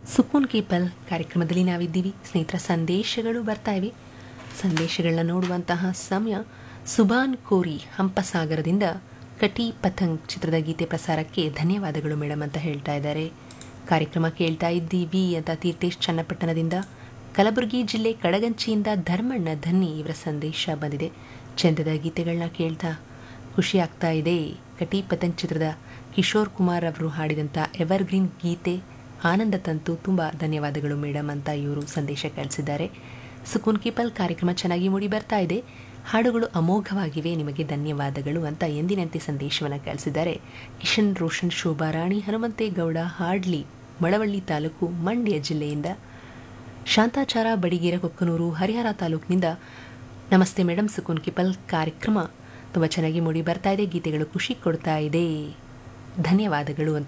ಸುಕೂನ್ ಕೀಪಲ್ ಕಾರ್ಯಕ್ರಮದಲ್ಲಿ ನಾವಿದ್ದೀವಿ ಸ್ನೇಹಿತರ ಸಂದೇಶಗಳು ಬರ್ತಾ ಇವೆ ಸಂದೇಶಗಳನ್ನ ನೋಡುವಂತಹ ಸಮಯ ಸುಬಾನ್ ಕೋರಿ ಹಂಪಸಾಗರದಿಂದ ಕಟಿ ಪತಂಗ್ ಚಿತ್ರದ ಗೀತೆ ಪ್ರಸಾರಕ್ಕೆ ಧನ್ಯವಾದಗಳು ಮೇಡಮ್ ಅಂತ ಹೇಳ್ತಾ ಇದ್ದಾರೆ ಕಾರ್ಯಕ್ರಮ ಕೇಳ್ತಾ ಇದ್ದೀವಿ ಅಂತ ತೀರ್ಥೇಶ್ ಚನ್ನಪಟ್ಟಣದಿಂದ ಕಲಬುರಗಿ ಜಿಲ್ಲೆ ಕಡಗಂಚಿಯಿಂದ ಧರ್ಮಣ್ಣ ಧನ್ನಿ ಇವರ ಸಂದೇಶ ಬಂದಿದೆ ಚಂದದ ಗೀತೆಗಳನ್ನ ಕೇಳ್ತಾ ಖುಷಿ ಆಗ್ತಾ ಇದೆ ಕಟಿ ಪತಂಗ್ ಚಿತ್ರದ ಕಿಶೋರ್ ಕುಮಾರ್ ಅವರು ಹಾಡಿದಂಥ ಎವರ್ಗ್ರೀನ್ ಗೀತೆ ಆನಂದ ತಂತು ತುಂಬ ಧನ್ಯವಾದಗಳು ಮೇಡಮ್ ಅಂತ ಇವರು ಸಂದೇಶ ಕಳಿಸಿದ್ದಾರೆ ಸುಕೂನ್ ಕೀಪಲ್ ಕಾರ್ಯಕ್ರಮ ಚೆನ್ನಾಗಿ ಮೂಡಿ ಬರ್ತಾ ಇದೆ ಹಾಡುಗಳು ಅಮೋಘವಾಗಿವೆ ನಿಮಗೆ ಧನ್ಯವಾದಗಳು ಅಂತ ಎಂದಿನಂತೆ ಸಂದೇಶವನ್ನು ಕಳಿಸಿದ್ದಾರೆ ಕಿಶನ್ ರೋಷನ್ ಶೋಭಾ ರಾಣಿ ಹನುಮಂತೇಗೌಡ ಹಾಡ್ಲಿ ಮಳವಳ್ಳಿ ತಾಲೂಕು ಮಂಡ್ಯ ಜಿಲ್ಲೆಯಿಂದ ಶಾಂತಾಚಾರ ಬಡಿಗೇರ ಕೊಕ್ಕನೂರು ಹರಿಹರ ತಾಲೂಕಿನಿಂದ ನಮಸ್ತೆ ಮೇಡಮ್ ಸುಕೂನ್ ಕಿಪಲ್ ಕಾರ್ಯಕ್ರಮ ತುಂಬ ಚೆನ್ನಾಗಿ ಮೂಡಿ ಬರ್ತಾ ಇದೆ ಗೀತೆಗಳು ಖುಷಿ ಕೊಡ್ತಾ ಇದೆ ಧನ್ಯವಾದಗಳು ಅಂತ